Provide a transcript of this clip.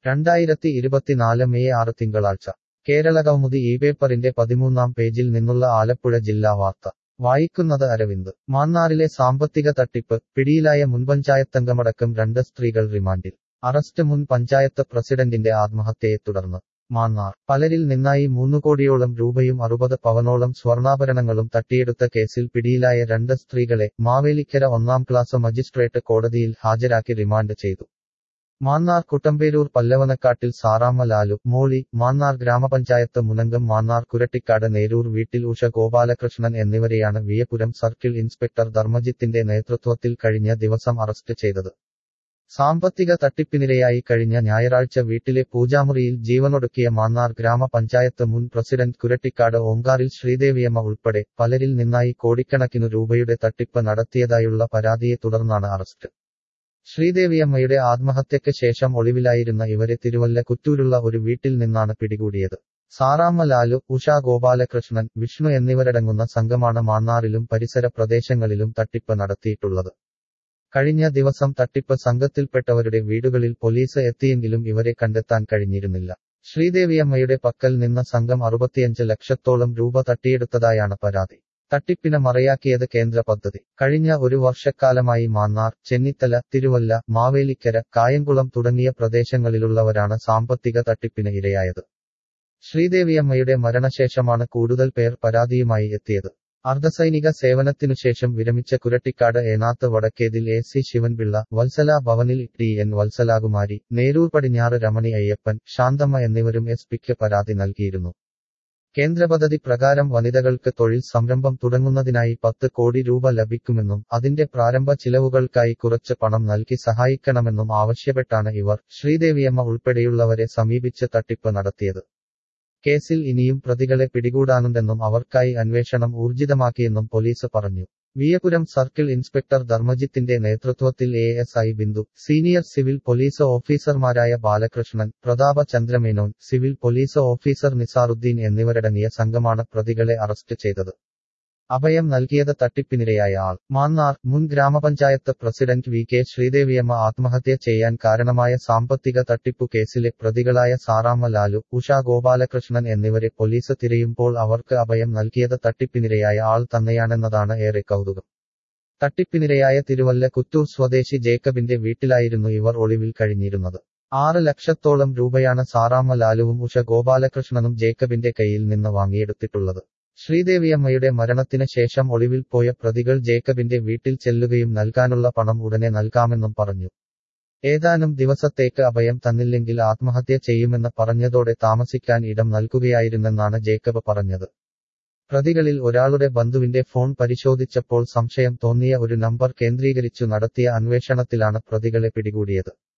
രണ്ടായിരത്തി ഇരുപത്തിനാല് മെയ് ആറ് തിങ്കളാഴ്ച കേരള കൗമുദി ഈ പേപ്പറിന്റെ പതിമൂന്നാം പേജിൽ നിന്നുള്ള ആലപ്പുഴ ജില്ലാ വാർത്ത വായിക്കുന്നത് അരവിന്ദ് മാന്നാറിലെ സാമ്പത്തിക തട്ടിപ്പ് പിടിയിലായ മുൻ പഞ്ചായത്തംഗമടക്കം രണ്ട് സ്ത്രീകൾ റിമാൻഡിൽ അറസ്റ്റ് മുൻ പഞ്ചായത്ത് പ്രസിഡന്റിന്റെ ആത്മഹത്യയെ തുടർന്ന് മാന്നാർ പലരിൽ നിന്നായി മൂന്നു കോടിയോളം രൂപയും അറുപത് പവനോളം സ്വർണ്ണാഭരണങ്ങളും തട്ടിയെടുത്ത കേസിൽ പിടിയിലായ രണ്ട് സ്ത്രീകളെ മാവേലിക്കര ഒന്നാം ക്ലാസ് മജിസ്ട്രേറ്റ് കോടതിയിൽ ഹാജരാക്കി റിമാൻഡ് ചെയ്തു മാന്നാർ കുട്ടമ്പേരൂർ പല്ലവനക്കാട്ടിൽ സാറാമ്മ ലാലു മോളി മാന്നാർ ഗ്രാമപഞ്ചായത്ത് മുനങ്കം മാന്നാർ കുരട്ടിക്കാട് നേരൂർ വീട്ടിൽ ഉഷ ഗോപാലകൃഷ്ണൻ എന്നിവരെയാണ് വിയപുരം സർക്കിൾ ഇൻസ്പെക്ടർ ധർമ്മജിത്തിന്റെ നേതൃത്വത്തിൽ കഴിഞ്ഞ ദിവസം അറസ്റ്റ് ചെയ്തത് സാമ്പത്തിക തട്ടിപ്പിനിരയായി കഴിഞ്ഞ ഞായറാഴ്ച വീട്ടിലെ പൂജാമുറിയിൽ ജീവനൊടുക്കിയ മാന്നാർ ഗ്രാമപഞ്ചായത്ത് മുൻ പ്രസിഡന്റ് കുരട്ടിക്കാട് ഓങ്കാറിൽ ശ്രീദേവിയമ്മ ഉൾപ്പെടെ പലരിൽ നിന്നായി കോടിക്കണക്കിനു രൂപയുടെ തട്ടിപ്പ് നടത്തിയതായുള്ള പരാതിയെ തുടർന്നാണ് അറസ്റ്റ് ശ്രീദേവിയമ്മയുടെ ആത്മഹത്യയ്ക്ക് ശേഷം ഒളിവിലായിരുന്ന ഇവരെ തിരുവല്ല കുറ്റൂരുള്ള ഒരു വീട്ടിൽ നിന്നാണ് പിടികൂടിയത് സാറാമ്മ ലാലു ഉഷ ഗോപാലകൃഷ്ണൻ വിഷ്ണു എന്നിവരടങ്ങുന്ന സംഘമാണ് മാന്നാറിലും പരിസര പ്രദേശങ്ങളിലും തട്ടിപ്പ് നടത്തിയിട്ടുള്ളത് കഴിഞ്ഞ ദിവസം തട്ടിപ്പ് സംഘത്തിൽപ്പെട്ടവരുടെ വീടുകളിൽ പോലീസ് എത്തിയെങ്കിലും ഇവരെ കണ്ടെത്താൻ കഴിഞ്ഞിരുന്നില്ല ശ്രീദേവിയമ്മയുടെ പക്കൽ നിന്ന് സംഘം അറുപത്തിയഞ്ച് ലക്ഷത്തോളം രൂപ തട്ടിയെടുത്തതായാണ് പരാതി തട്ടിപ്പിന് മറയാക്കിയത് കേന്ദ്ര പദ്ധതി കഴിഞ്ഞ ഒരു വർഷക്കാലമായി മാന്നാർ ചെന്നിത്തല തിരുവല്ല മാവേലിക്കര കായംകുളം തുടങ്ങിയ പ്രദേശങ്ങളിലുള്ളവരാണ് സാമ്പത്തിക തട്ടിപ്പിന് ഇരയായത് ശ്രീദേവിയമ്മയുടെ മരണശേഷമാണ് കൂടുതൽ പേർ പരാതിയുമായി എത്തിയത് അർദ്ധസൈനിക സേവനത്തിനുശേഷം വിരമിച്ച കുരട്ടിക്കാട് ഏനാത്ത് വടക്കേതിൽ എ സി ശിവൻപിള്ള വത്സല ഭവനിൽ ടി എൻ വത്സലാകുമാരി നേരൂർ പടിഞ്ഞാറ് രമണി അയ്യപ്പൻ ശാന്തമ്മ എന്നിവരും എസ് പിക്ക് പരാതി നൽകിയിരുന്നു കേന്ദ്രപദ്ധതി പ്രകാരം വനിതകൾക്ക് തൊഴിൽ സംരംഭം തുടങ്ങുന്നതിനായി പത്ത് കോടി രൂപ ലഭിക്കുമെന്നും അതിന്റെ പ്രാരംഭ ചിലവുകൾക്കായി കുറച്ച് പണം നൽകി സഹായിക്കണമെന്നും ആവശ്യപ്പെട്ടാണ് ഇവർ ശ്രീദേവിയമ്മ ഉൾപ്പെടെയുള്ളവരെ സമീപിച്ച് തട്ടിപ്പ് നടത്തിയത് കേസിൽ ഇനിയും പ്രതികളെ പിടികൂടാനുണ്ടെന്നും അവർക്കായി അന്വേഷണം ഊർജിതമാക്കിയെന്നും പോലീസ് പറഞ്ഞു വിയപുരം സർക്കിൾ ഇൻസ്പെക്ടർ ധർമ്മജിത്തിന്റെ നേതൃത്വത്തിൽ A S I Bindu senior civil police ഓഫീസർമാരായ Balakrishnan Prathapa Chandramenon civil police officer Nizarudheen എന്നിവരടങ്ങിയ സംഘമാണ് പ്രതികളെ അറസ്റ്റ് ചെയ്തത് അഭയം നൽകിയത് തട്ടിപ്പിനിരയായ ആൾ മാന്നാർ മുൻ ഗ്രാമപഞ്ചായത്ത് പ്രസിഡന്റ് വി കെ ശ്രീദേവിയമ്മ ആത്മഹത്യ ചെയ്യാൻ കാരണമായ സാമ്പത്തിക തട്ടിപ്പു കേസിലെ പ്രതികളായ സാറാമ്മ ലാലു ഉഷ ഗോപാലകൃഷ്ണൻ എന്നിവരെ പോലീസ് തിരയുമ്പോൾ അവർക്ക് അഭയം നൽകിയത് തട്ടിപ്പിനിരയായ ആൾ തന്നെയാണെന്നതാണ് ഏറെ കൗതുകം തട്ടിപ്പിനിരയായ തിരുവല്ല കുറ്റൂർ സ്വദേശി ജേക്കബിന്റെ വീട്ടിലായിരുന്നു ഇവർ ഒളിവിൽ കഴിഞ്ഞിരുന്നത് ആറ് ലക്ഷത്തോളം രൂപയാണ് സാറാമ്മ ലാലുവും ഉഷ ഗോപാലകൃഷ്ണനും ജേക്കബിന്റെ കയ്യിൽ നിന്ന് വാങ്ങിയെടുത്തിട്ടുള്ളത് ശ്രീദേവിയമ്മയുടെ മരണത്തിന് ശേഷം ഒളിവിൽ പോയ പ്രതികൾ ജേക്കബിന്റെ വീട്ടിൽ ചെല്ലുകയും നൽകാനുള്ള പണം ഉടനെ നൽകാമെന്നും പറഞ്ഞു ഏതാനും ദിവസത്തേക്ക് അഭയം തന്നില്ലെങ്കിൽ ആത്മഹത്യ ചെയ്യുമെന്ന് പറഞ്ഞതോടെ താമസിക്കാൻ ഇടം നൽകുകയായിരുന്നെന്നാണ് ജേക്കബ് പറഞ്ഞത് പ്രതികളിൽ ഒരാളുടെ ബന്ധുവിന്റെ ഫോൺ പരിശോധിച്ചപ്പോൾ സംശയം തോന്നിയ ഒരു നമ്പർ കേന്ദ്രീകരിച്ചു നടത്തിയ അന്വേഷണത്തിലാണ് പ്രതികളെ പിടികൂടിയത്